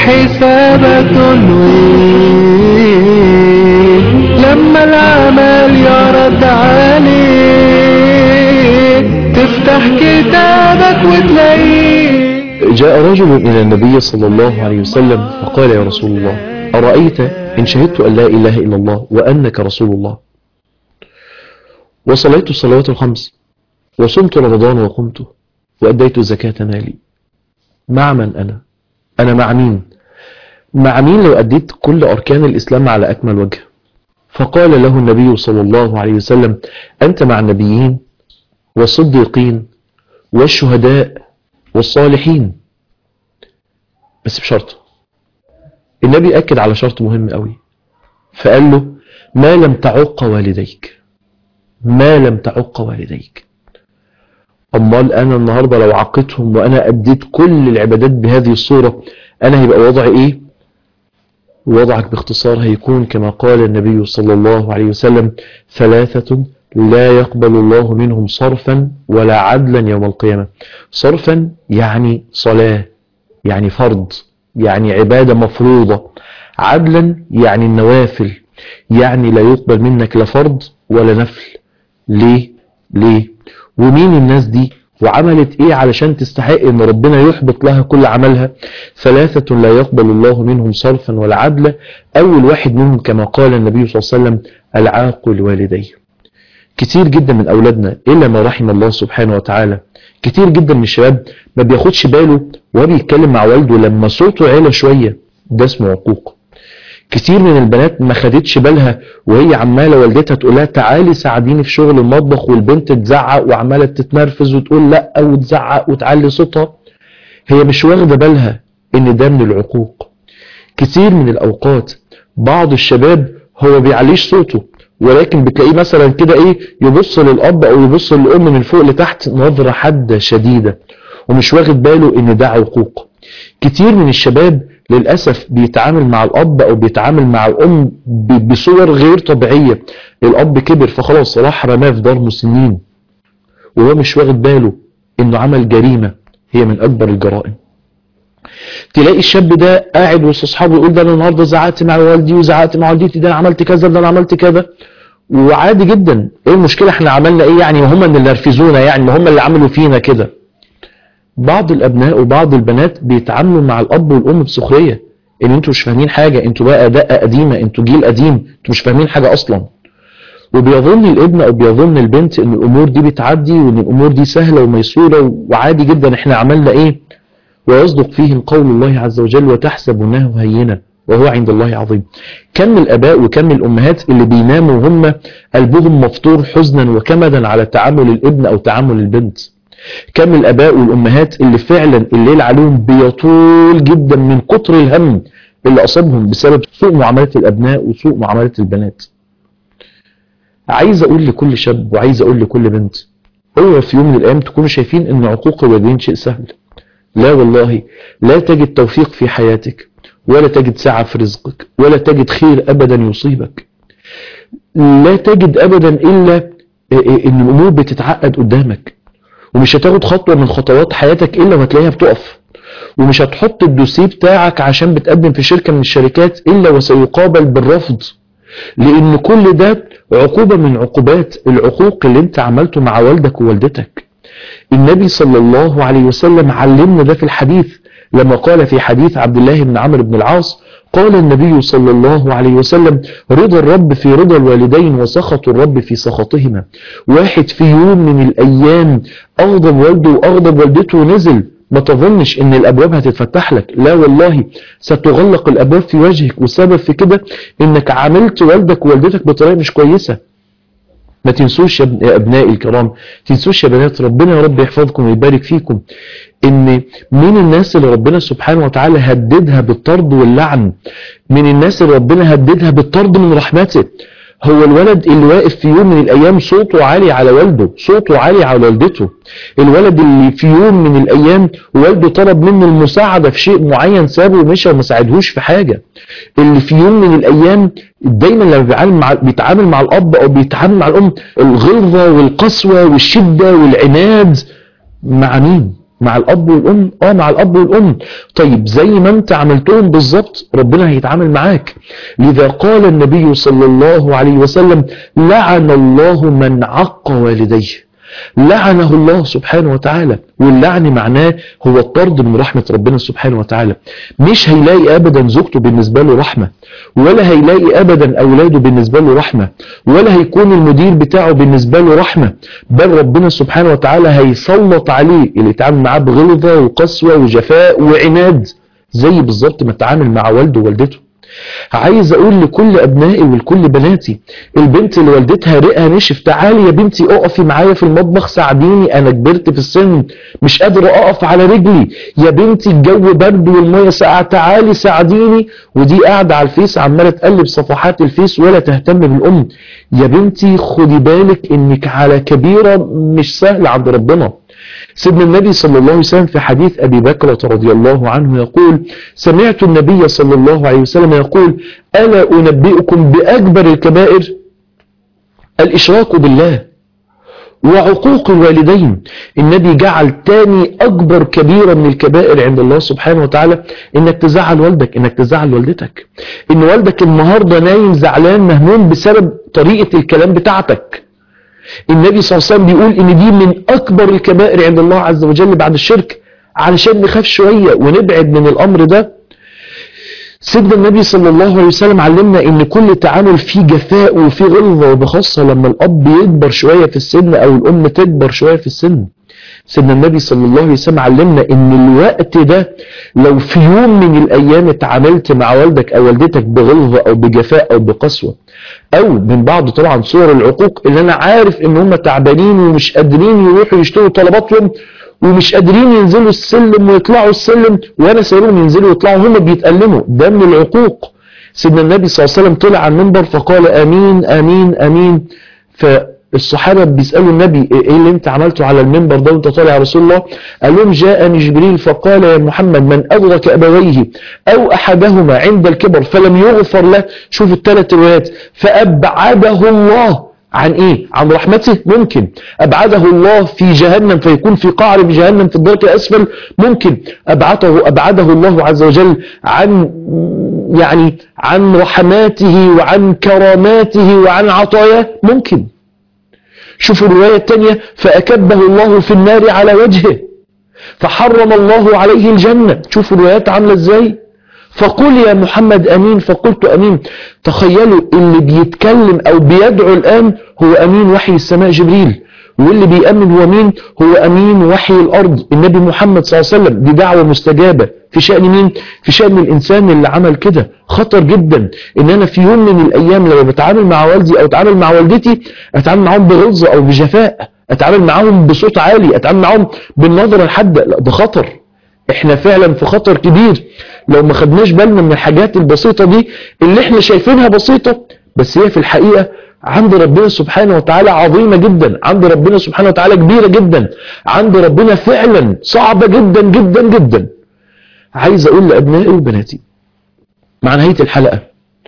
حسابك تنويه لما العمل يرد عليك تفتح كتابك وتلاقيه جاء رجل إلى النبي صلى الله عليه وسلم فقال يا رسول الله أرأيت إن شهدت أن لا إله إلا الله وأنك رسول الله وصليت الصلوات الخمس وصمت رمضان وقمته وأديت زكاة مالي مع من أنا أنا مع مين مع مين لو أديت كل أركان الإسلام على أكمل وجه فقال له النبي صلى الله عليه وسلم أنت مع النبيين والصديقين والشهداء والصالحين بس بشرط النبي أكد على شرط مهم قوي فقال له ما لم تعق والديك ما لم تعق والديك أمال أنا النهاردة لو عقتهم وأنا أديت كل العبادات بهذه الصورة أنا هيبقى وضعي إيه وضعك باختصار هيكون كما قال النبي صلى الله عليه وسلم ثلاثة لا يقبل الله منهم صرفا ولا عدلا يوم القيامة صرفا يعني صلاة يعني فرض يعني عبادة مفروضة عدلا يعني النوافل يعني لا يقبل منك لا فرض ولا نفل ليه ليه ومين الناس دي وعملت ايه علشان تستحق ان ربنا يحبط لها كل عملها ثلاثة لا يقبل الله منهم صرفا ولا عدلا اول واحد منهم كما قال النبي صلى الله عليه وسلم العاق لوالديه كتير جدا من اولادنا الا ما رحم الله سبحانه وتعالى كتير جدا من الشباب ما بياخدش باله وهو بيتكلم مع والده لما صوته عالي شوية ده اسمه عقوق كتير من البنات ما خدتش بالها وهي عمالة والدتها تقول لها تعالي ساعديني في شغل المطبخ والبنت تزعق وعمالة تتنرفز وتقول لا وتزعق وتعلي صوتها هي مش واخدة بالها ان ده من العقوق كتير من الاوقات بعض الشباب هو بيعليش صوته ولكن بتلاقيه مثلا كده ايه يبص للاب او يبص للام من فوق لتحت نظرة حادة شديدة ومش واخد باله ان ده عقوق كتير من الشباب للأسف بيتعامل مع الأب أو بيتعامل مع الأم ب- بصور غير طبيعية الأب كبر فخلاص راح رماه في دار مسنين وهو مش واخد باله إنه عمل جريمة هي من أكبر الجرائم تلاقي الشاب ده قاعد وسط أصحابه يقول ده أنا النهاردة زعقت مع والدي وزعقت مع والدتي ده أنا عملت كذا ده أنا عملت كذا وعادي جدا ايه المشكلة احنا عملنا ايه يعني وهم اللي نرفزونا يعني هم اللي عملوا فينا كده بعض الابناء وبعض البنات بيتعاملوا مع الاب والام بسخريه ان انتوا مش فاهمين حاجه انتوا بقى دقه قديمه انتوا جيل قديم انتوا مش فاهمين حاجه اصلا وبيظن الابن او بيظن البنت ان الامور دي بتعدي وان الامور دي سهله وميسوره وعادي جدا احنا عملنا ايه ويصدق فيه قول الله عز وجل وتحسبونه هينا وهو عند الله عظيم كم من الاباء وكم من الامهات اللي بيناموا وهم قلبهم مفطور حزنا وكمدا على تعامل الابن او تعامل البنت كم من الاباء والامهات اللي فعلا الليل عليهم بيطول جدا من كتر الهم اللي اصابهم بسبب سوء معامله الابناء وسوء معامله البنات عايز اقول لكل شاب وعايز اقول لكل بنت هو في يوم من الايام تكونوا شايفين ان عقوق الوالدين شيء سهل لا والله لا تجد توفيق في حياتك ولا تجد سعة في رزقك ولا تجد خير ابدا يصيبك لا تجد ابدا الا ان الامور بتتعقد قدامك ومش هتاخد خطوة من خطوات حياتك الا وهتلاقيها بتقف ومش هتحط الدوسيه بتاعك عشان بتقدم في شركة من الشركات الا وسيقابل بالرفض لان كل ده عقوبة من عقوبات العقوق اللي انت عملته مع والدك ووالدتك النبي صلى الله عليه وسلم علمنا ده في الحديث لما قال في حديث عبد الله بن عمرو بن العاص قال النبي صلى الله عليه وسلم رضا الرب في رضا الوالدين وسخط الرب في سخطهما واحد في يوم من الأيام أغضب والده وأغضب والدته ونزل ما تظنش ان الابواب هتتفتح لك لا والله ستغلق الابواب في وجهك والسبب في كده انك عاملت والدك ووالدتك بطريقه مش كويسه ما تنسوش يا ابنائي الكرام تنسوش يا بنات ربنا يا رب يحفظكم ويبارك فيكم ان من الناس اللي ربنا سبحانه وتعالى هددها بالطرد واللعن من الناس اللي ربنا هددها بالطرد من رحمته هو الولد اللي واقف في يوم من الايام صوته عالي على والده صوته عالي على والدته الولد اللي في يوم من الايام والده طلب منه المساعده في شيء معين سابه ومشى وما ساعدهوش في حاجه اللي في يوم من الايام دايما لما بيتعامل مع بيتعامل مع الاب او بيتعامل مع الام الغلظه والقسوه والشده والعناد مع مين مع الاب والام اه مع الاب والام طيب زي ما انت عملتهم بالظبط ربنا هيتعامل معاك لذا قال النبي صلى الله عليه وسلم لعن الله من عق والديه لعنه الله سبحانه وتعالى واللعن معناه هو الطرد من رحمة ربنا سبحانه وتعالى مش هيلاقي أبدا زوجته بالنسبة له رحمة ولا هيلاقي أبدا أولاده بالنسبة له رحمة ولا هيكون المدير بتاعه بالنسبة له رحمة بل ربنا سبحانه وتعالى هيسلط عليه اللي يتعامل معاه بغلظة وقسوة وجفاء وعناد زي بالظبط ما اتعامل مع والده ووالدته عايز اقول لكل ابنائي ولكل بناتي البنت اللي والدتها رئها نشف تعالي يا بنتي اقفي معايا في المطبخ ساعديني انا كبرت في السن مش قادره اقف على رجلي يا بنتي الجو برد والميه ساقعه تعالي ساعديني ودي قاعده على الفيس عماله تقلب صفحات الفيس ولا تهتم بالام يا بنتي خدي بالك انك على كبيره مش سهله عند ربنا سيدنا النبي صلى الله عليه وسلم في حديث أبي بكرة رضي الله عنه يقول سمعت النبي صلى الله عليه وسلم يقول ألا أنبئكم بأكبر الكبائر الإشراك بالله وعقوق الوالدين النبي جعل تاني أكبر كبيرة من الكبائر عند الله سبحانه وتعالى إنك تزعل والدك إنك تزعل والدتك إن والدك النهاردة نايم زعلان مهموم بسبب طريقة الكلام بتاعتك النبي صلى الله عليه وسلم بيقول ان دي من اكبر الكبائر عند الله عز وجل بعد الشرك علشان نخاف شوية ونبعد من الامر ده سيدنا النبي صلى الله عليه وسلم علمنا ان كل تعامل فيه جفاء وفيه غلظة وبخاصة لما الاب يكبر شوية في السن او الام تكبر شوية في السن سيدنا النبي صلى الله عليه وسلم علمنا ان الوقت ده لو في يوم من الايام اتعاملت مع والدك او والدتك بغلظة او بجفاء او بقسوة او من بعض طبعا صور العقوق اللي انا عارف ان هم تعبانين ومش قادرين يروحوا يشتروا طلباتهم ومش قادرين ينزلوا السلم ويطلعوا السلم وانا سايبهم ينزلوا ويطلعوا هم بيتألموا ده من العقوق سيدنا النبي صلى الله عليه وسلم طلع على المنبر فقال امين امين امين فالصحابة بيسألوا النبي ايه اللي انت عملته على المنبر ده وانت طالع يا رسول الله قال لهم جاءني جبريل فقال يا محمد من أدرك أبويه أو أحدهما عند الكبر فلم يغفر له شوفوا الثلاث روايات فأبعده الله عن ايه عن رحمته ممكن ابعده الله في جهنم فيكون في قعر جهنم في الدرك الاسفل ممكن ابعده ابعده الله عز وجل عن يعني عن رحماته وعن كراماته وعن عطاياه ممكن شوفوا الرواية الثانية فأكبه الله في النار على وجهه فحرم الله عليه الجنة شوفوا الروايات عاملة ازاي فقل يا محمد أمين فقلت أمين تخيلوا اللي بيتكلم أو بيدعو الآن هو أمين وحي السماء جبريل واللي بيأمن هو مين هو أمين وحي الأرض النبي محمد صلى الله عليه وسلم دي دعوة مستجابة في شأن مين في شأن الإنسان اللي عمل كده خطر جدا إن أنا في يوم من الأيام لما بتعامل مع والدي أو أتعامل مع والدتي أتعامل معاهم بغلظة أو بجفاء أتعامل معاهم بصوت عالي أتعامل معاهم بالنظرة الحادة لا ده خطر احنا فعلا في خطر كبير لو ما خدناش بالنا من الحاجات البسيطة دي اللي احنا شايفينها بسيطة بس هي في الحقيقة عند ربنا سبحانه وتعالى عظيمة جدا عند ربنا سبحانه وتعالى كبيرة جدا عند ربنا فعلا صعبة جدا جدا جدا عايز اقول لابنائي وبناتي مع نهاية الحلقة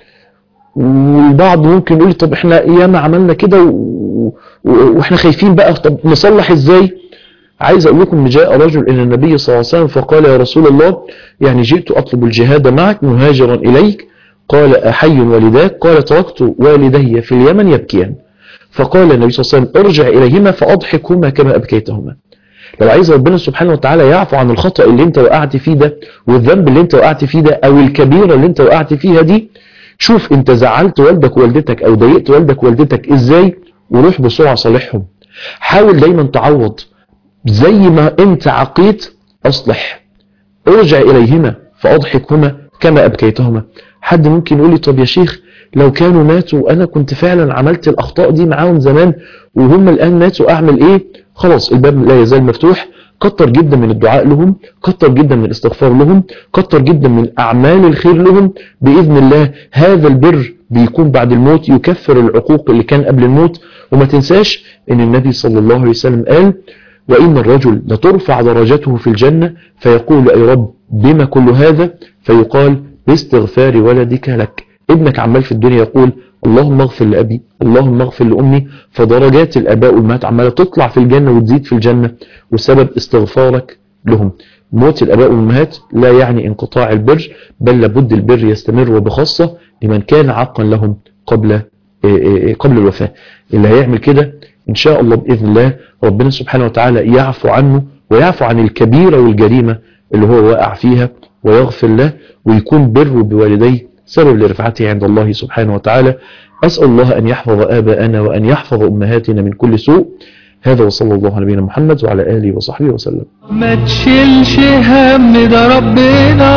والبعض ممكن يقول طب احنا ايام عملنا كده و... و... واحنا خايفين بقى طب نصلح ازاي عايز اقول لكم ان جاء رجل الى النبي صلى الله عليه وسلم فقال يا رسول الله يعني جئت اطلب الجهاد معك مهاجرا اليك قال احي والداك قال تركت والدي في اليمن يبكيان فقال النبي صلى الله عليه وسلم ارجع اليهما فاضحكهما كما ابكيتهما لو عايز ربنا سبحانه وتعالى يعفو عن الخطأ اللي انت وقعت فيه ده والذنب اللي انت وقعت فيه ده او الكبيرة اللي انت وقعت فيها دي شوف انت زعلت والدك ووالدتك او ضايقت والدك ووالدتك ازاي وروح بسرعة صالحهم حاول دايما تعوض زي ما انت عقيت اصلح ارجع اليهما فاضحكهما كما ابكيتهما حد ممكن يقول لي طب يا شيخ لو كانوا ماتوا وانا كنت فعلا عملت الاخطاء دي معاهم زمان وهم الان ماتوا اعمل ايه خلاص الباب لا يزال مفتوح كتر جدا من الدعاء لهم كتر جدا من الاستغفار لهم كتر جدا من اعمال الخير لهم باذن الله هذا البر بيكون بعد الموت يكفر العقوق اللي كان قبل الموت وما تنساش ان النبي صلى الله عليه وسلم قال وإن الرجل لترفع درجته في الجنة فيقول أي رب بما كل هذا فيقال باستغفار ولدك لك ابنك عمال في الدنيا يقول اللهم اغفر لأبي اللهم اغفر لأمي فدرجات الآباء والأمهات عمالة تطلع في الجنة وتزيد في الجنة وسبب استغفارك لهم موت الاباء والامهات لا يعني انقطاع البر بل لابد البر يستمر وبخاصه لمن كان عقا لهم قبل إيه إيه إيه قبل الوفاه اللي هيعمل كده ان شاء الله باذن الله ربنا سبحانه وتعالى يعفو عنه ويعفو عن الكبيره والجريمه اللي هو واقع فيها ويغفر له ويكون بره بوالديه سبب لرفعته عند الله سبحانه وتعالى أسأل الله أن يحفظ آباءنا وأن يحفظ أمهاتنا من كل سوء هذا وصلى الله على نبينا محمد وعلى آله وصحبه وسلم ما تشيلش هم ده ربنا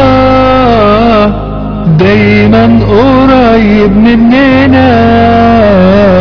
دايما قريب مننا